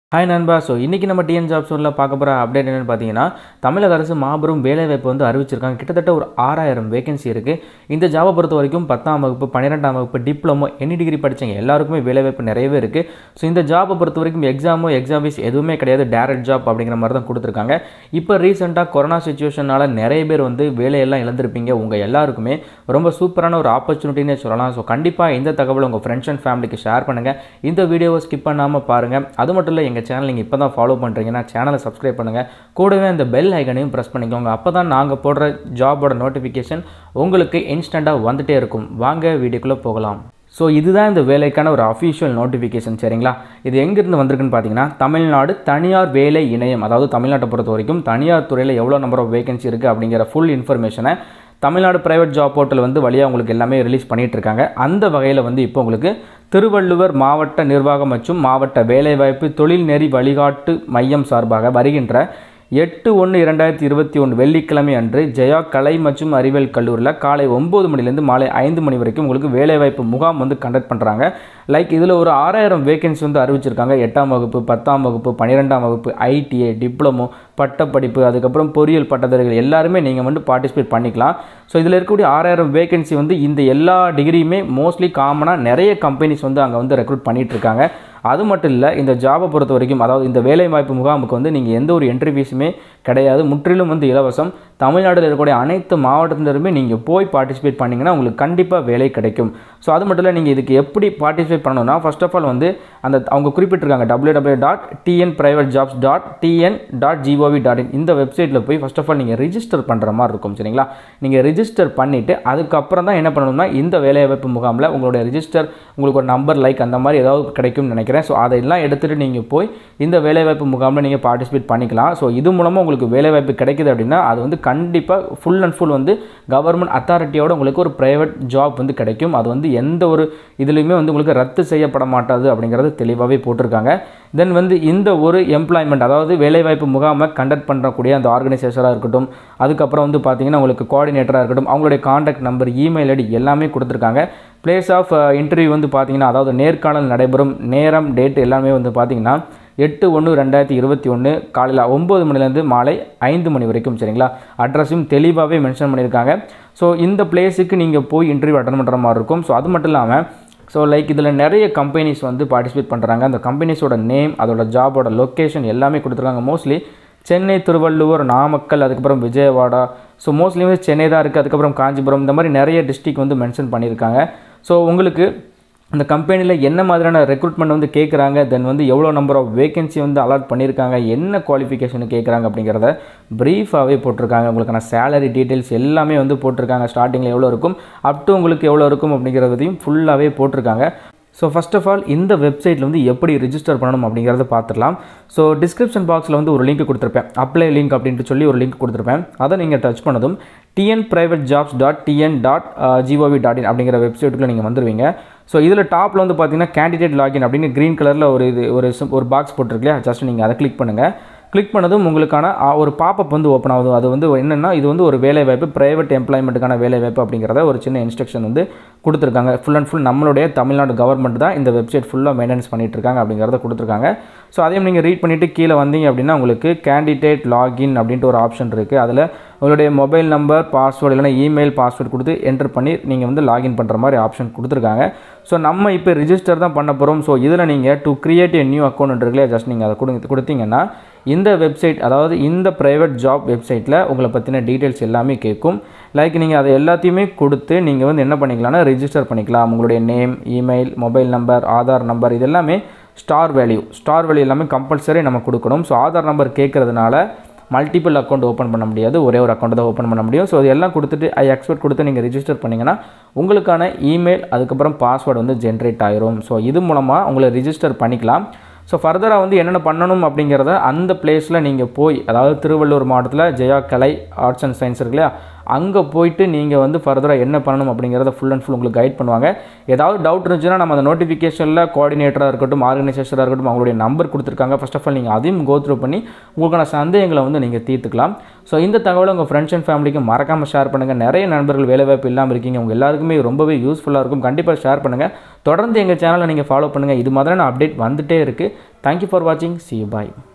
hi நண்பா so இன்றைக்கி நம்ம டிஎன் ஜாப் சோனில் பார்க்க போகிற அப்டேட் என்னென்னு பார்த்தீங்கன்னா தமிழக அரசு மாபெரும் வேலைவாய்ப்பு வந்து அறிவிச்சிருக்காங்க கிட்டத்தட்ட ஒரு ஆறாயிரம் வேகன்சி இருக்குது இந்த ஜாபை பொறுத்த வரைக்கும் பத்தாம் வகுப்பு பன்னிரெண்டாம் வகுப்பு டிப்ளமோ எனி டிகிரி படித்தவங்க எல்லாருக்குமே வேலைவாய்ப்பு நிறையவே இருக்குது ஸோ இந்த ஜாபை பொறுத்த வரைக்கும் எக்ஸாமோ எக்ஸாம் ஃபீஸ் எதுவுமே கிடையாது டேரக்ட் ஜாப் அப்படிங்கிற மாதிரி தான் கொடுத்துருக்காங்க இப்போ ரீசெண்டாக கொரோனா சுச்சுவேஷனால் நிறைய பேர் வந்து வேலையெல்லாம் இழந்திருப்பீங்க உங்கள் எல்லாருக்குமே ரொம்ப சூப்பரான ஒரு ஆப்பர்ச்சுனிட்டினே சொல்லலாம் ஸோ கண்டிப்பாக இந்த தகவலை உங்கள் ஃப்ரெண்ட்ஸ் அண்ட் ஃபேமிலிக்கு ஷேர் பண்ணுங்கள் இந்த வீடியோவை ஸ்கிப் பண்ணாமல் பாருங்கள் அது மட்டும் இல்லை எங்கள் சேனல் நீங்கள் இப்போ தான் ஃபாலோ பண்ணுறீங்கன்னா சேனலை சப்ஸ்கிரைப் பண்ணுங்கள் கூடவே அந்த பெல் ஐக்கனையும் ப்ரெஸ் பண்ணிக்கோங்க அப்போ தான் நாங்கள் போடுற ஜாபோட நோட்டிஃபிகேஷன் உங்களுக்கு இன்ஸ்டண்ட்டாக வந்துட்டே இருக்கும் வாங்க வீடியோக்குள்ளே போகலாம் ஸோ இதுதான் இந்த வேலைக்கான ஒரு அஃபிஷியல் நோட்டிஃபிகேஷன் சரிங்களா இது எங்கேருந்து வந்திருக்குன்னு பார்த்தீங்கன்னா தமிழ்நாடு தனியார் வேலை இணையம் அதாவது தமிழ்நாட்டை பொறுத்த வரைக்கும் தனியார் துறையில் எவ்வளோ நம்பர் ஆஃப் வேகன்சி இருக்குது அப்படிங்கிற ஃபுல் இன்ஃபர்மேஷனை தமிழ்நாடு ப்ரைவேட் ஜாப் போர்ட்டல் வந்து வழியாக உங்களுக்கு எல்லாமே ரிலீஸ் பண்ணிகிட்டு இருக்காங்க அந்த வகையில் வந்து இப்போ உங்களுக்கு திருவள்ளுவர் மாவட்ட நிர்வாகம் மற்றும் மாவட்ட வேலைவாய்ப்பு தொழில்நெறி வழிகாட்டு மையம் சார்பாக வருகின்ற எட்டு ஒன்று இரண்டாயிரத்தி இருபத்தி ஒன்று வெள்ளிக்கிழமை அன்று ஜெயா கலை மற்றும் அறிவியல் கல்லூரியில் காலை ஒம்பது மணிலேருந்து மாலை ஐந்து மணி வரைக்கும் உங்களுக்கு வேலைவாய்ப்பு முகாம் வந்து கண்டக்ட் பண்ணுறாங்க லைக் இதில் ஒரு ஆறாயிரம் வேகன்சி வந்து அறிவிச்சிருக்காங்க எட்டாம் வகுப்பு பத்தாம் வகுப்பு பன்னிரெண்டாம் வகுப்பு ஐடிஐ டிப்ளமோ பட்டப்படிப்பு அதுக்கப்புறம் பொறியியல் பட்டதாரிகள் எல்லாருமே நீங்கள் வந்து பார்ட்டிசிபேட் பண்ணிக்கலாம் ஸோ இதில் இருக்கக்கூடிய ஆறாயிரம் வேகன்சி வந்து இந்த எல்லா டிகிரியுமே மோஸ்ட்லி காமனாக நிறைய கம்பெனிஸ் வந்து அங்கே வந்து ரெக்ரூட் பண்ணிகிட்டு இருக்காங்க அது மட்டும் இல்லை இந்த ஜாபை பொறுத்த வரைக்கும் அதாவது இந்த வேலைவாய்ப்பு முகாமுக்கு வந்து நீங்கள் எந்த ஒரு என்ட்ரி ஃபீஸுமே கிடையாது முற்றிலும் வந்து இலவசம் தமிழ்நாட்டில் இருக்கக்கூடிய அனைத்து மாவட்டத்தினருமே நீங்கள் போய் பார்ட்டிசிபேட் பண்ணிங்கன்னா உங்களுக்கு கண்டிப்பாக வேலை கிடைக்கும் ஸோ அது மட்டும் இல்லை நீங்கள் இதுக்கு எப்படி பார்ட்டிசிபேட் பண்ணணும்னா ஃபர்ஸ்ட் ஆஃப் ஆல் வந்து அந்த அவங்க குறிப்பிட்டிருக்காங்க W W dot TN private jobs dot TN dot GOV dot in இந்த வெப்சைட்டில் போய் ஃபர்ஸ்ட் ஆஃப் ஆல் நீங்கள் ரிஜிஸ்டர் பண்ணுற மாதிரி இருக்கும் சரிங்களா நீங்கள் ரிஜிஸ்டர் பண்ணிவிட்டு அதுக்கப்புறம் தான் என்ன பண்ணணும்னா இந்த வேலைவாய்ப்பு முகாமில் உங்களுடைய ரிஜிஸ்டர் உங்களுக்கு ஒரு நம்பர் லைக் அந்த மாதிரி ஏதாவது கிடைக்கும்னு நினைக்கிறேன் ஸோ அதையெல்லாம் எடுத்துகிட்டு நீங்கள் போய் இந்த வேலைவாய்ப்பு முகாமில் நீங்கள் பார்ட்டிசிபேட் பண்ணிக்கலாம் ஸோ இது மூலமாக உங்களுக்கு வேலைவாய்ப்பு கிடைக்குது அப்படின்னா அது வந்து கண்டிப்பாக ஃபுல் அண்ட் ஃபுல் வந்து கவர்மெண்ட் அத்தாரிட்டியோட உங்களுக்கு ஒரு ப்ரைவேட் ஜாப் வந்து கிடைக்கும் அது வந்து எந்த ஒரு இதுலேயுமே வந்து உங்களுக்கு ரத்து செய்யப்பட மாட்டாது அப்படிங்கிறது தெளிவாகவே போட்டிருக்காங்க தென் வந்து இந்த ஒரு எம்ப்ளாய்மெண்ட் அதாவது வேலைவாய்ப்பு முகாமை கண்டக்ட் பண்ணக்கூடிய அந்த ஆர்கனைசேஷனாக இருக்கட்டும் அதுக்கப்புறம் வந்து பார்த்தீங்கன்னா உங்களுக்கு கோஆர்டினேட்டராக இருக்கட்டும் அவங்களுடைய காண்டாக்ட் நம்பர் இமெயில் ஐடி எல்லாமே கொடுத்துருக்காங்க பிளேஸ் ஆஃப் இன்டர்வியூ வந்து பார்த்தீங்கன்னா அதாவது நேர்காணல் நடைபெறும் நேரம் டேட் எல்லாமே வந்து பார்த்தீங்கன்னா எட்டு ஒன்று ரெண்டாயிரத்தி இருபத்தி ஒன்று காலையில் ஒம்பது மணிலேருந்து மாலை ஐந்து மணி வரைக்கும் சரிங்களா அட்ரஸும் தெளிவாகவே மென்ஷன் பண்ணியிருக்காங்க ஸோ இந்த பிளேஸுக்கு நீங்கள் போய் இன்டர்வியூ அட்டன் பண்ணுற மாதிரி இருக்கும் ஸோ அது மட்டும் இல்லாமல் ஸோ லைக் இதில் நிறைய கம்பெனிஸ் வந்து பார்ட்டிசிபேட் பண்ணுறாங்க அந்த கம்பெனிஸோட நேம் அதோட ஜாபோட லொக்கேஷன் எல்லாமே கொடுத்துருக்காங்க மோஸ்ட்லி சென்னை திருவள்ளூர் நாமக்கல் அதுக்கப்புறம் விஜயவாடா ஸோ மோஸ்ட்லி வந்து சென்னை தான் இருக்குது அதுக்கப்புறம் காஞ்சிபுரம் இந்த மாதிரி நிறைய டிஸ்ட்ரிக் வந்து மென்ஷன் பண்ணியிருக்காங்க ஸோ உங்களுக்கு அந்த கம்பெனியில் என்ன மாதிரியான ரெக்ரூட்மெண்ட் வந்து கேட்குறாங்க தென் வந்து எவ்வளோ நம்பர் ஆஃப் வேகன்சி வந்து அலாட் பண்ணியிருக்காங்க என்ன குவாலிஃபிகேஷன் கேட்குறாங்க அப்படிங்கிறத ப்ரீஃபாகவே போட்டிருக்காங்க உங்களுக்கான சேலரி டீட்டெயில்ஸ் எல்லாமே வந்து போட்டிருக்காங்க ஸ்டார்டிங்கில் எவ்வளோ இருக்கும் அப் டு உங்களுக்கு எவ்வளோ இருக்கும் அப்படிங்கிறதையும் ஃபுல்லாகவே போட்டிருக்காங்க ஸோ ஃபஸ்ட் ஆஃப் ஆல் இந்த வெப்சைட்டில் வந்து எப்படி ரிஜிஸ்டர் பண்ணணும் அப்படிங்கிறத பார்த்துடலாம் ஸோ டிஸ்கிரிப்ஷன் பாக்ஸில் வந்து ஒரு லிங்க் கொடுத்துருப்பேன் அப்ளை லிங்க் அப்படின்ட்டு சொல்லி ஒரு லிங்க் கொடுத்துருப்பேன் அதை நீங்கள் டச் பண்ணதும் TN private jobs dot TN dot GOV dot in அப்படிங்கிற வெப்சைட்டுக்குள்ளே நீங்கள் வந்துடுவீங்க ஸோ இதில் டாப்பில் வந்து பார்த்தீங்கன்னா கேண்டிடேட் லாகின் அப்படின்னு க்ரீன் கலரில் ஒரு இது ஒரு ஒரு பாக்ஸ் போட்டிருக்கு இல்லையா ஜஸ்ட் நீங்கள் அதை கிளிக் பண்ணுங்கள் கிளிக் பண்ணதும் உங்களுக்கான ஒரு பாப்பப் வந்து ஓப்பன் ஆகுது அது வந்து என்னென்னா இது வந்து ஒரு வேலைவாய்ப்பு ப்ரைவேட் எம்ப்ளாய்மெண்ட்டுக்கான வேலைவாய்ப்பு அப்படிங்கிறத ஒரு சின்ன இன்ஸ்ட்ரக்ஷன் வந்து கொடுத்துருக்காங்க ஃபுல் அண்ட் ஃபுல் நம்மளுடைய தமிழ்நாடு கவர்மெண்ட் தான் இந்த வெப்சைட் ஃபுல்லாக மெயின்டெனன்ஸ் பண்ணிட்டு இருக்காங்க அப்படிங்கிறத கொடுத்துருக்காங்க ஸோ அதையும் நீங்கள் ரீட் பண்ணிவிட்டு கீழே வந்தீங்க அப்படின்னா உங்களுக்கு கேண்டிடேட் லாகின் அப்படின்ட்டு ஒரு ஆப்ஷன் இருக்குது அதில் உங்களுடைய மொபைல் நம்பர் பாஸ்வேர்டு இல்லைனா இமெயில் பாஸ்வேர்டு கொடுத்து என்டர் பண்ணி நீங்கள் வந்து லாகின் பண்ணுற மாதிரி ஆப்ஷன் கொடுத்துருக்காங்க ஸோ நம்ம இப்போ ரிஜிஸ்டர் தான் பண்ண போகிறோம் ஸோ இதில் நீங்கள் to create a new account இருக்குல்லையா ஜஸ்ட் நீங்கள் அதை கொடுங்க கொடுத்தீங்கன்னா இந்த வெப்சைட் அதாவது இந்த ப்ரைவேட் ஜாப் வெப்சைட்டில் உங்களை பற்றின டீட்டெயில்ஸ் எல்லாமே கேட்கும் லைக் நீங்கள் அதை எல்லாத்தையுமே கொடுத்து நீங்கள் வந்து என்ன பண்ணிக்கலாம்னா ரிஜிஸ்டர் பண்ணிக்கலாம் உங்களுடைய name email mobile number Aadhaar number இது எல்லாமே ஸ்டார் வேல்யூ ஸ்டார் வேல்யூ எல்லாமே கம்பல்சரி நம்ம கொடுக்கணும் ஸோ ஆதார் நம்பர் கேட்குறதுனால மல்டிபிள் அக்கௌண்ட் ஓப்பன் பண்ண முடியாது ஒரே ஒரு அக்கௌண்ட் தான் ஓப்பன் பண்ண முடியும் ஸோ இதெல்லாம் கொடுத்துட்டு ஐ எக்ஸ்பெக்ட் கொடுத்து நீங்கள் ரிஜிஸ்டர் பண்ணிங்கன்னா உங்களுக்கான இமெயில் அதுக்கப்புறம் பாஸ்வேர்டு வந்து ஜென்ரேட் ஆயிரும் ஸோ இது மூலமாக உங்களை ரிஜிஸ்டர் பண்ணிக்கலாம் ஸோ ஃபர்தராக வந்து என்னென்ன பண்ணணும் அப்படிங்கிறத அந்த பிளேஸில் நீங்கள் போய் அதாவது திருவள்ளூர் மாவட்டத்தில் ஜெயா கலை ஆர்ட்ஸ் அண்ட் சயின்ஸ் இருக்கு இல்லையா அங்கே போயிட்டு நீங்கள் வந்து ஃபர்தராக என்ன பண்ணணும் அப்படிங்கிறத ஃபுல் அண்ட் ஃபுல் உங்களுக்கு கைட் பண்ணுவாங்க ஏதாவது டவுட் இருந்துச்சுன்னா நம்ம அந்த நோட்டிஃபிகேஷனில் கோஆர்டினேட்டராக இருக்கட்டும் ஆர்கனைசேஷனாக இருக்கட்டும் அவங்களுடைய நம்பர் கொடுத்துருக்காங்க ஃபர்ஸ்ட் ஆஃப் ஆல் நீங்கள் அதையும் கோ த்ரூ பண்ணி உங்களுக்கான சந்தேகங்களை வந்து நீங்கள் தீர்த்துக்கலாம் ஸோ இந்த தகவலை உங்கள் ஃப்ரெண்ட்ஸ் அண்ட் ஃபேமிலிக்கு மறக்காமல் ஷேர் பண்ணுங்கள் நிறைய நண்பர்கள் வேலைவாய்ப்பு இல்லாமல் இருக்கீங்க உங்கள் எல்லாருக்குமே ரொம்பவே யூஸ்ஃபுல்லாக இருக்கும் கண்டிப்பாக ஷேர் பண்ணுங்கள் தொடர்ந்து எங்கள் சேனலை நீங்கள் ஃபாலோ பண்ணுங்கள் இது மாதிரியான அப்டேட் வந்துட்டே இருக்குது தேங்க்யூ ஃபார் வாட்சிங் சி பாய்